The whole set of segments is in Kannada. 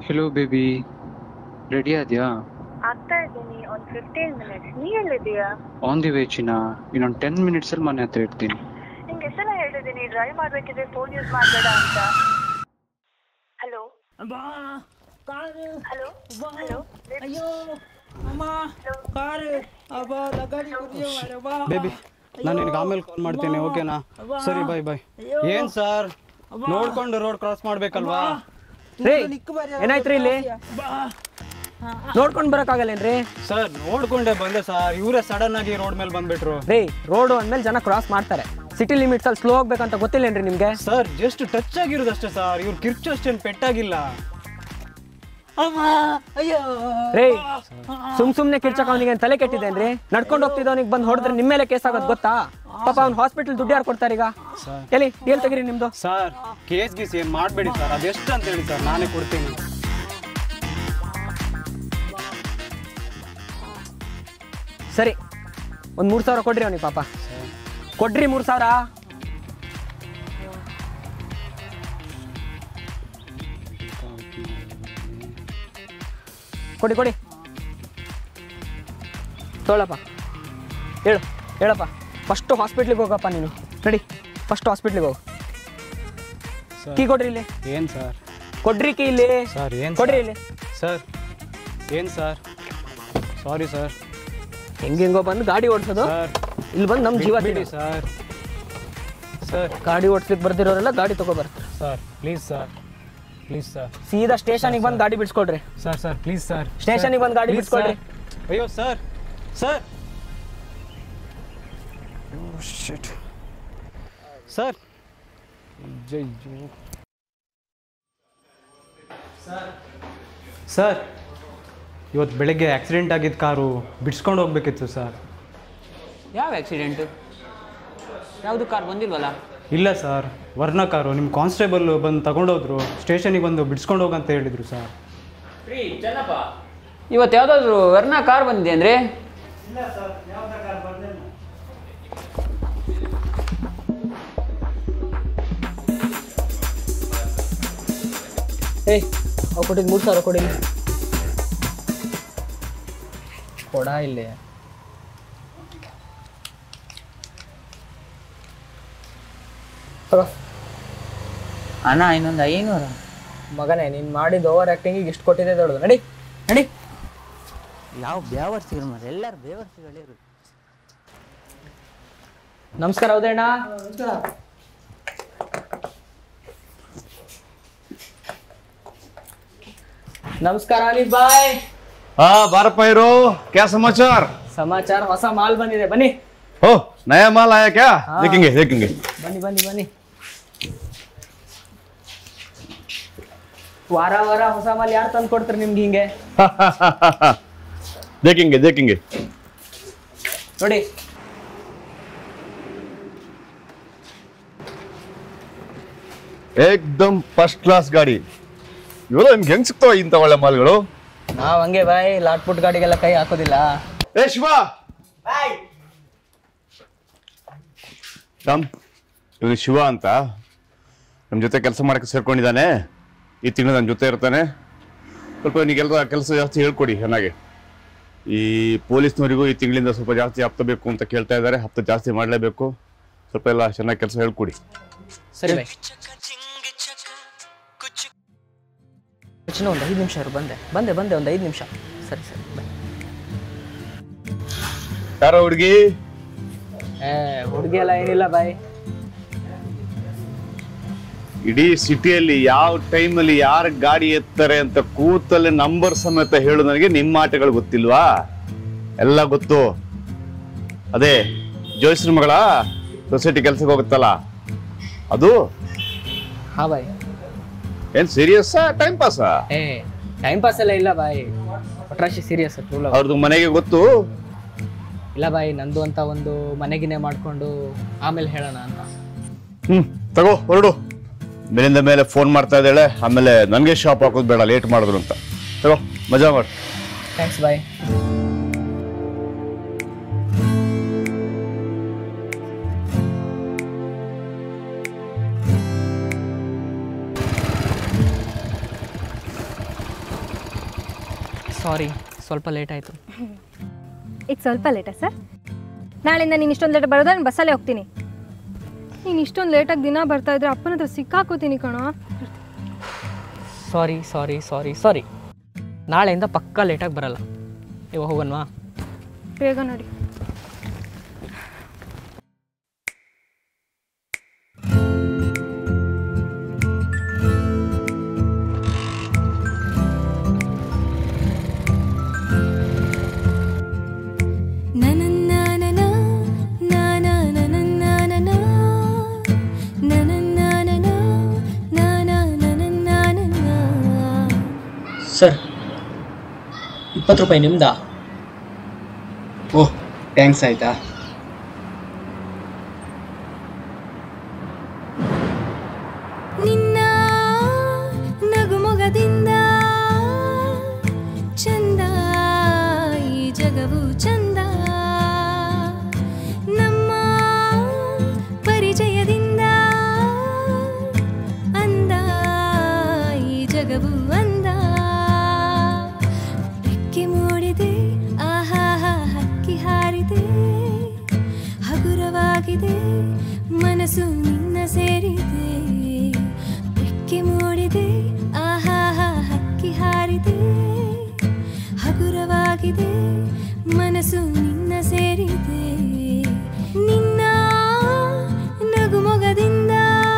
ಹೆಲೋ ಬೇಬಿ ರೆಡಿ ಆದ್ಯಾ ಆಗ್ತಾ ಇದ್ದೀನಿ ಒಂದು ಫಿಫ್ಟೀನ್ ಮಿನಿಟ್ಸ್ ನೀ ಎಲ್ಲಿದ್ದೀಯಾ ಆನ್ ದಿ ವೇ ಚಿನ್ನ ಇನ್ನೊಂದು ಟೆನ್ ಮಿನಿಟ್ಸಲ್ಲಿ ಮನೆ ಹತ್ರ ಇರ್ತೀನಿ ನಿಂಗೆ ಎಷ್ಟೆಲ್ಲ ಹೇಳಿದ್ದೀನಿ ಡ್ರೈವ್ ಮಾಡ್ಬೇಕಿದ್ರೆ ಫೋನ್ ಯೂಸ್ ಮಾಡಬೇಡ ಅಂತ ಹಲೋ ಬಾ ಕಾರು ಹಲೋ ಬಾ ಹಲೋ ಅಯ್ಯೋ ಅಮ್ಮ ಕಾರು ಅಬ್ಬ ಲಗಾಡಿ ಕುಡಿಯೋ ಮಾರ್ರೆ, ಬಾ ಬೇಬಿ ನಾನು ನಿನಗೆ ಆಮೇಲೆ ಕಾಲ್ ಮಾಡ್ತೀನಿ ಓಕೆನಾ ಸರಿ ಬಾಯ್ ಬಾಯ್ ಏನ್ ಸರ್ ನೋಡ್ಕೊಂಡು ರೋಡ್ ಕ್ರಾಸ್ ಮಾಡ್ಬೇಕಲ್ವಾ ರೀ ಏನಾಯ್ತ್ರಿ ಇಲ್ಲಿ ನೋಡ್ಕೊಂಡ್ ಬರಕ್ಕಾಗಲ್ಲೇನ್ರಿ ಸರ್ ನೋಡ್ಕೊಂಡೆ ಬಂದೆ ಸರ್ ಇವರೇ ಸಡನ್ ಆಗಿ ರೋಡ್ ಮೇಲೆ ಬಂದ್ಬಿಟ್ರು ರೀ ರೋಡು ಅಂದ್ಮೇಲೆ ಜನ ಕ್ರಾಸ್ ಮಾಡ್ತಾರೆ ಸಿಟಿ ಲಿಮಿಟ್ಸ್ ಅಲ್ಲಿ ಸ್ಲೋ ಹೋಗ್ಬೇಕಂತ ಗೊತ್ತಿಲ್ಲೇನ್ರಿ ನಿಮ್ಗೆ ಸರ್ ಜಸ್ಟ್ ಟಚ್ ಆಗಿರೋದಷ್ಟೇ ಸರ್ ಇವ್ರು ಕಿರ್ಚು ಅಷ್ಟೇನು ಪೆಟ್ಟಾಗಿಲ್ಲ ಅಮ್ಮ ಅಯ್ಯೋ ರೀ ಸುಮ್ ಸುಮ್ನೆ ಕಿರ್ಚಕ್ ಅವನಿಗೆ ತಲೆ ಕೆಟ್ಟಿದ್ದೇನ್ರಿ ನಡ್ಕೊಂಡು ಹೋಗ್ತಿದ್ದವನಿಗೆ ಬಂದು ಹೊಡೆದ್ರೆ ನಿಮ್ಮ ಮೇಲೆ ಕೇಸ್ ಆಗೋದು ಗೊತ್ತಾ ಪಾಪ ಅವ್ನು ಹಾಸ್ಪಿಟಲ್ ದುಡ್ಡು ಯಾರು ಕೊಡ್ತಾರೆ ಈಗ ಎಲ್ಲಿ ಡೀಲ್ ತೆಗೀರಿ ನಿಮ್ದು ಸರ್ ಕೇಸ್ ಗೀಸ್ ಏನು ಮಾಡಬೇಡಿ ಸರ್ ಅದೆಷ್ಟು ಅಂತ ಹೇಳಿ ಸರ್ ನಾನೇ ಕೊಡ್ತೀನಿ ಸರಿ ಒಂದ್ ಮೂರ್ ಸಾವಿರ ಕೊಡ್ರಿ ಅವನಿಗೆ ಪಾಪ ಕೊಡ್ರಿ ಮೂರ್ ಸಾವಿರ ಕೊಡಿ ಕೊಡಿ ತೊಗೊಳಪ್ಪ ಹೇಳು ಹೇಳಪ್ಪ ಫಸ್ಟ್ ಹಾಸ್ಪಿಟ್ಲಿಗೆ ಹೋಗಪ್ಪ ನೀನು ನಡಿ ಫಸ್ಟ್ ಹಾಸ್ಪಿಟ್ಲಿಗೆ ಹೋಗು ಕೀ ಕೊಡ್ರಿ ಇಲ್ಲಿ ಏನು ಸರ್ ಕೊಡ್ರಿ ಕೀ ಇಲ್ಲಿ ಸರ್ ಏನು ಕೊಡ್ರಿ ಇಲ್ಲಿ ಸರ್ ಏನು ಸರ್ ಸಾರಿ ಸರ್ ಹೆಂಗ್ ಹೆಂಗೋ ಬಂದು ಗಾಡಿ ಓಡಿಸೋದು ಸರ್ ಇಲ್ಲಿ ಬಂದು ನಮ್ಮ ಜೀವ ಬಿಡಿ ತಿನ್ನೋದು. ಸರ್ ಸರ್ ಗಾಡಿ ಓಡಿಸ್ಲಿಕ್ಕೆ ಬರ್ದಿರೋರೆಲ್ಲ ಗಾಡಿ ತಗೋಬರ್ತಾರೆ sir please sir please sir ಸೀದಾ ಸ್ಟೇಷನಿಗೆ ಬಂದು ಗಾಡಿ ಬಿಡ್ಸ್ಕೊಡ್ರಿ ಸರ್ ಸರ್ ಪ್ಲೀಸ್ ಸರ್ ಸ್ಟೇಷನಿಗೆ ಬಂದು ಗಾಡಿ ಬಿಡ್ಸ್ಕೊಡ್ರಿ ಅಯ್ಯೋ ಸರ್ ಸರ್ ಸರ್ ಸರ್ ಇವತ್ತು ಬೆಳಗ್ಗೆ ಆಕ್ಸಿಡೆಂಟ್ ಆಗಿದ್ದ ಕಾರು ಬಿಡ್ಸ್ಕೊಂಡು ಹೋಗ್ಬೇಕಿತ್ತು ಸರ್ ಯಾವ ಆಕ್ಸಿಡೆಂಟು ಯಾವುದು ಕಾರ್ ಬಂದಿಲ್ವಲ್ಲ ಇಲ್ಲ ಸರ್ ವರ್ಣ ಕಾರು ನಿಮ್ಮ ಕಾನ್ಸ್ಟೇಬಲ್ ಬಂದು ತಗೊಂಡೋದ್ರು ಸ್ಟೇಷನಿಗೆ ಬಂದು ಬಿಡ್ಸ್ಕೊಂಡು ಹೋಗಂತ ಹೇಳಿದರು ಸರ್ ಇವತ್ತು ಯಾವುದಾದ್ರು ವರ್ಣ ಕಾರ್ ಬಂದಿದೆ ಅಂದರೆ ಏಯ್ ಅವು ಕೊಟ್ಟಿದ್ದು ಮೂರು ಸಾವಿರ ಕೊಡಿ ಕೊಡ ಇಲ್ಲಿ ತಗೋ ಅಣ್ಣ ಇನ್ನೊಂದು ಐನೂರು ಮಗನೇ ನೀನು ಮಾಡಿದ ಓವರ್ ಆ್ಯಕ್ಟಿಂಗಿಗೆ ಇಷ್ಟು ಕೊಟ್ಟಿದೆ ದೊಡ್ಡದು ನಡಿ ನಡಿ ಯಾವ ಬೇವರ್ಸಿಗಳು ಮಾತ್ರ ಎಲ್ಲರೂ ಬೇವರ್ಸಿಗಳೇ ಇರೋದು ನಮಸ್ಕಾರ ಉದಯಣ್ಣ ನಮಸ್ಕಾರ ಅನಿಲ್ ಬಾಯ್ हाँ बारह पैरो क्या समाचार ಸಮಾಚಾರ ಹೊಸ ಮಾಲ್ ಬಂದಿದೆ ಬನ್ನಿ हो नया माल आया क्या देखेंगे देखेंगे ಬನ್ನಿ ಬನ್ನಿ ಬನ್ನಿ ವಾರ ವಾರ ಹೊಸ ಮಾಲ್ ಯಾರು ತಂದು ಕೊಡ್ತಾರೆ ನಿಮ್ಗೆ ಹಿಂಗೆ देखेंगे देखेंगे ನೋಡಿ एकदम ಫಸ್ಟ್ ಕ್ಲಾಸ್ ಗಾಡಿ ಇವೆಲ್ಲ ನಿಮ್ಗೆ ಹೆಂಗ್ ಸಿಗ್ತಾವ ಇಂಥ ಒಳ್ಳೆ ಮಾಲ್ಗಳು ನಾವ್ ಹಂಗೆ ಬಾಯ್ ಲಾಟ್ ಪುಟ್ ಗಾಡಿಗೆಲ್ಲ ಕೈ ಹಾಕೋದಿಲ್ಲ ಏ ಶಿವ ರಾಮ್ ಇವನು ಶಿವ ಅಂತ ನಮ್ಮ ಜೊತೆ ಕೆಲಸ ಮಾಡಕ್ಕೆ ಸೇರ್ಕೊಂಡಿದ್ದಾನೆ ಈ ತಿಂಗಳು ನನ್ನ ಜೊತೆ ಇರ್ತಾನೆ ಸ್ವಲ್ಪ ಇವನಿಗೆಲ್ಲ ಕೆಲಸ ಜಾಸ್ತಿ ಹೇಳ್ಕೊಡಿ ಚೆನ್ನಾಗಿ ಈ ಪೊಲೀಸ್ನವರಿಗೂ ಈ ತಿಂಗಳಿಂದ ಸ್ವಲ್ಪ ಜಾಸ್ತಿ ಹಪ್ತ ಬೇಕು ಅಂತ ಕೇಳ್ತಾ ಇದ್ದಾರೆ ಹಪ್ತ ಜಾಸ್ತಿ ಮಾಡಲೇಬೇಕು ಸ್ವಲ್ಪ ಎಲ್ಲ ಚೆನ್ನಾಗಿ ಕೆಲಸ ಹೇಳ್ಕೊಡಿ ಸರಿ ಬಾಯ್ ಚಿನ್ನ ಒಂದು ಐದು ನಿಮಿಷ ಇರು ಬಂದೆ ಬಂದೆ ಬಂದೆ ಒಂದು ಐದು ನಿಮಿಷ ಸರಿ ಸರಿ ಬಾಯ್ ಯಾರೋ ಹುಡುಗಿ ಏ ಹುಡುಗಿ ಎಲ್ಲ ಏನಿಲ್ಲ ಬಾಯ್ ಇಡೀ ಸಿಟಿಯಲ್ಲಿ ಯಾವ ಟೈಮಲ್ಲಿ ಯಾರು ಗಾಡಿ ಎತ್ತಾರೆ ಅಂತ ಕೂತಲ್ಲಿ ನಂಬರ್ ಸಮೇತ ಹೇಳು ನನಗೆ ನಿಮ್ಮ ಆಟಗಳು ಗೊತ್ತಿಲ್ವಾ ಎಲ್ಲ ಗೊತ್ತು ಅದೇ ಜೋಯಿಸ್ರ ಮಗಳ ಸೊಸೈಟಿ ಕೆಲ್ಸಕ್ಕೆ ಹೋಗುತ್ತಲ್ಲ ಅದು ಹಾ ಬಾಯ್ ಏನ್ ಸೀರಿಯಸ್ ಟೈಮ್ ಪಾಸ್ ಏ ಟೈಮ್ ಪಾಸ್ ಎಲ್ಲ ಇಲ್ಲ ಬಾಯ್ ಒಟ್ರಾಶಿ ಸೀರಿಯಸ್ ರೂಲ್ ಅವ್ರದ್ದು ಮನೆಗೆ ಗೊತ್ತು ಇಲ್ಲ ಬಾಯ್ ನಂದು ಅಂತ ಒಂದು ಮನೆಗಿನೇ ಮಾಡ್ಕೊಂಡು ಆಮೇಲೆ ಹೇಳೋಣ ಅಂತ ಹ್ಮ್ ತಗೋ ಹೊರಡು ಮೇಲಿಂದ ಮೇಲೆ ಫೋನ್ ಮಾಡ್ತಾ ಇದ್ದಾಳೆ ಆಮೇಲೆ ನನಗೆ ಶಾಪ್ ಹಾಕೋದು ಬೇಡ ಲೇಟ್ ಮಾಡಿದ್ರು ಅಂತ ತಗೋ ಮಜಾ ಮಾಡು ಥ್ಯಾಂಕ್ಸ್ ಬಾಯ್ ಸಾರಿ ಸ್ವಲ್ಪ ಲೇಟ್ ಆಯಿತು ಈಗ ಸ್ವಲ್ಪ ಲೇಟಾ ಸರ್ ನಾಳೆಯಿಂದ ನೀನು ಇಷ್ಟೊಂದು ಲೇಟ್ ಬರೋದ ನಾನು ಬಸ್ಸಲ್ಲೇ ಹೋಗ್ತೀನಿ ನೀನು ಇಷ್ಟೊಂದು ಲೇಟಾಗಿ ದಿನ ಬರ್ತಾ ಇದ್ರೆ ಅಪ್ಪನ ಹತ್ರ ಸಿಕ್ಕಾಕೋತೀನಿ ಕಣೋ ಸಾರಿ ಸಾರಿ ಸಾರಿ ಸಾರಿ ನಾಳೆಯಿಂದ ಪಕ್ಕಾ ಲೇಟಾಗಿ ಬರಲ್ಲ ಇವಾಗ ಹೋಗೋಣವಾ ಬೇಗ ನೋಡಿ ಸರ್ ಇಪ್ಪತ್ತು ರೂಪಾಯಿ ನಿಮ್ದಾ ಓಹ್ ಥ್ಯಾಂಕ್ಸ್ ಆಯ್ತಾ ನಿನ್ನ ನಗುಮೊಗದಿಂದ ಚಂದ ಈ ಜಗವು ಚಂದ ನಮ್ಮ ಪರಿಚಯದಿಂದ ಅಂದ ಈ ಜಗವು ಅಂದ ರೆಕ್ಕೆ ಮೂಡಿದೆ ಆಹಾ ಹಕ್ಕಿ ಹಾರಿದೆ ಹಗುರವಾಗಿದೆ ಮನಸ್ಸು ನಿನ್ನ ಸೇರಿದೆ ರೆಕ್ಕೆ ಮೂಡಿದೆ ಆಹಾ ಹಕ್ಕಿ ಹಾರಿದೆ ಹಗುರವಾಗಿದೆ ಮನಸ್ಸು ನಿನ್ನ ಸೇರಿದೆ ನಿನ್ನ ನಗುಮೊಗದಿಂದ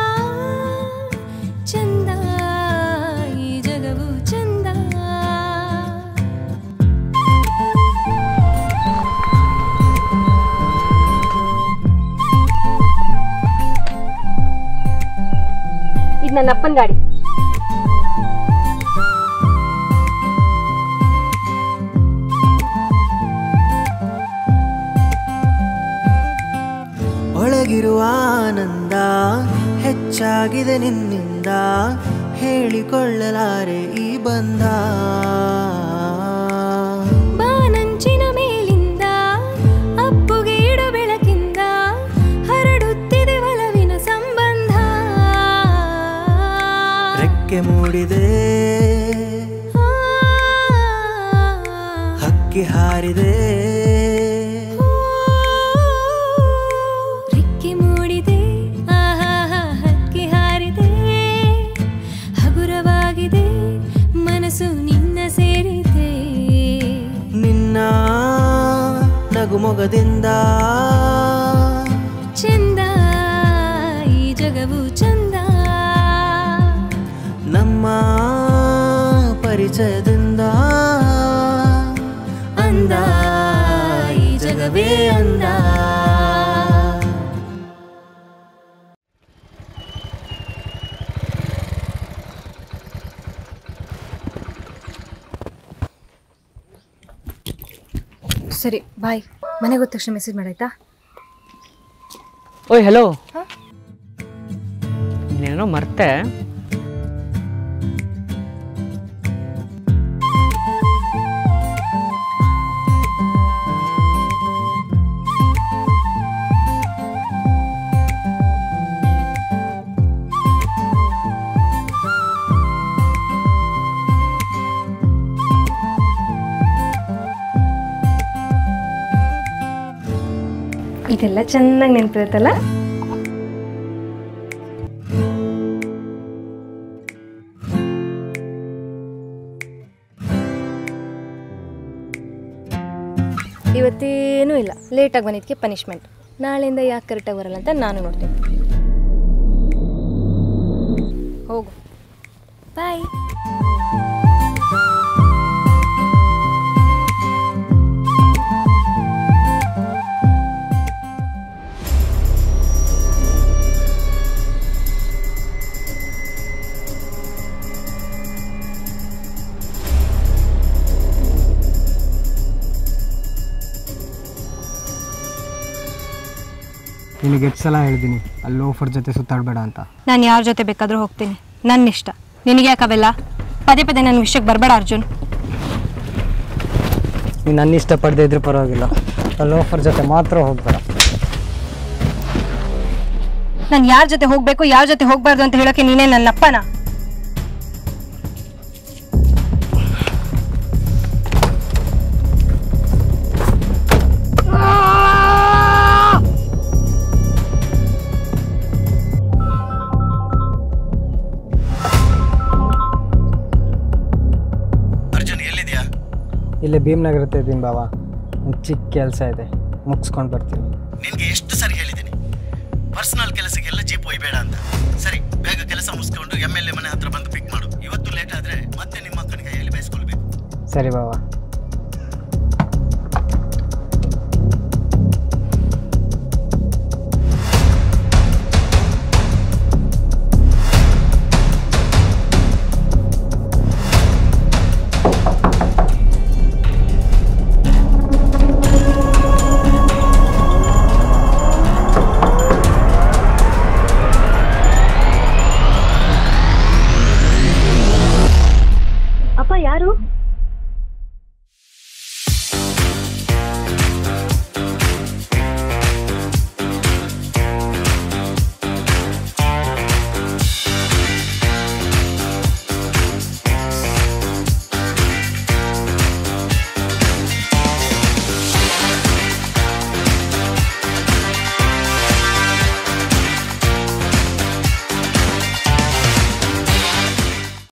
ಚಂದ ಈ ಜಗವು ಚಂದ ಇದು ನನ್ನ ಅಪ್ಪನ ಗಾಡಿ ಒಳಗಿರುವ ಆನಂದ ಹೆಚ್ಚಾಗಿದೆ ನಿನ್ನಿಂದ ಹೇಳಿಕೊಳ್ಳಲಾರೆ ಈ ಬಂಧ ಬಾನಂಚಿನ ಮೇಲಿಂದ ಅಪ್ಪುಗೆ ಇಡು ಬೆಳಕಿಂದ ಹರಡುತ್ತಿದೆ ಒಲವಿನ ಸಂಬಂಧ ರೆಕ್ಕೆ ಮೂಡಿದೆ ಹಕ್ಕಿ ಹಾರಿದೆ ರೆಕ್ಕೆ ಮೂಡಿದೆ ಆಹಾ ಹಕ್ಕಿ ಹಾರಿದೆ ಹಗುರವಾಗಿದೆ ಮನಸ್ಸು ನಿನ್ನ ಸೇರಿದೆ ನಿನ್ನ ನಗುಮೊಗದಿಂದ ಚಂದ ಈ ಜಗವು ಚಂದ ನಮ್ಮ ಪರಿಚಯದಿಂದ ಅಂದ ಈ ಜಗವೇ ಅಂದ ಸರಿ ಬಾಯ್ ಮನೆಗೆ ಹೋದ ತಕ್ಷಣ ಮೆಸೇಜ್ ಮಾಡಾಯ್ತಾ ಓಯ್ ಹಲೋ ನೀನೇನೋ ಮರ್ತೆ ಇದೆಲ್ಲ ಚೆನ್ನಾಗಿ ನೆನಪಿರುತ್ತಲ್ಲ ಇವತ್ತೇನೂ ಇಲ್ಲ ಲೇಟಾಗಿ ಬಂದಿದ್ದಕ್ಕೆ ಪನಿಷ್ಮೆಂಟ್ ನಾಳೆಯಿಂದ ಯಾಕೆ ಕರೆಕ್ಟಾಗಿ ಬರಲ್ಲ ಅಂತ ನಾನು ನೋಡ್ತೀನಿ ಹೋಗು ಬಾಯ್ ನಿನಗೆ ಎಷ್ಟು ಸಲ ಹೇಳಿದ್ದೀನಿ ಅಲ್ಲಿ ಲೋಫರ್ ಜೊತೆ ಸುತ್ತಾಡಬೇಡ ಅಂತ ನಾನು ಯಾರ ಜೊತೆ ಬೇಕಾದರೂ ಹೋಗ್ತೀನಿ ನನ್ನ ಇಷ್ಟ ನಿನಗೆ ಯಾಕೆ ಅವೆಲ್ಲ ಪದೇ ಪದೇ ನನ್ನ ವಿಷಯಕ್ಕೆ ಬರಬೇಡ ಅರ್ಜುನ್ ನೀನು ನನ್ನ ಇಷ್ಟಪಡದೇ ಇದ್ರೂ ಪರವಾಗಿಲ್ಲ ಅಲ್ಲಿ ಲೋಫರ್ ಜೊತೆ ಮಾತ್ರ ಹೋಗ್ಬೇಡ ನಾನು ಯಾರ ಜೊತೆ ಹೋಗಬೇಕು ಯಾರ ಜೊತೆ ಹೋಗಬಾರ್ದು ಅಂತ ಹೇಳೋಕೆ ನೀನೇ ನನ್ನ ಅಪ್ಪನ ಎಲ್ಲಿದ್ಯಾ ಇಲ್ಲೇ ಭೀಮ್ನಗರ ಹತ್ರ ಇದ್ದೀನಿ ಬಾವ ಒಂದು ಚಿಕ್ಕ ಕೆಲಸ ಇದೆ ಮುಗಿಸ್ಕೊಂಡು ಬರ್ತೀನಿ ನಿನ್ಗೆ ಎಷ್ಟು ಸರಿ ಹೇಳಿದ್ದೀನಿ ಪರ್ಸನಲ್ ಕೆಲಸಕ್ಕೆಲ್ಲ ಜೀಪ್ ಒಯ್ಬೇಡ ಅಂತ ಸರಿ ಬೇಗ ಕೆಲಸ ಮುಗಿಸ್ಕೊಂಡು ಎಮ್ ಎಲ್ ಎ ಮನೆ ಹತ್ರ ಬಂದು ಪಿಕ್ ಮಾಡು ಇವತ್ತು ಲೇಟ್ ಆದ್ರೆ ಮತ್ತೆ ನಿಮ್ಮ ಅಕ್ಕನ ಕೈಯಲ್ಲಿ ಬಯಸ್ಕೊಳ್ಬೇಕು ಸರಿ ಬಾವ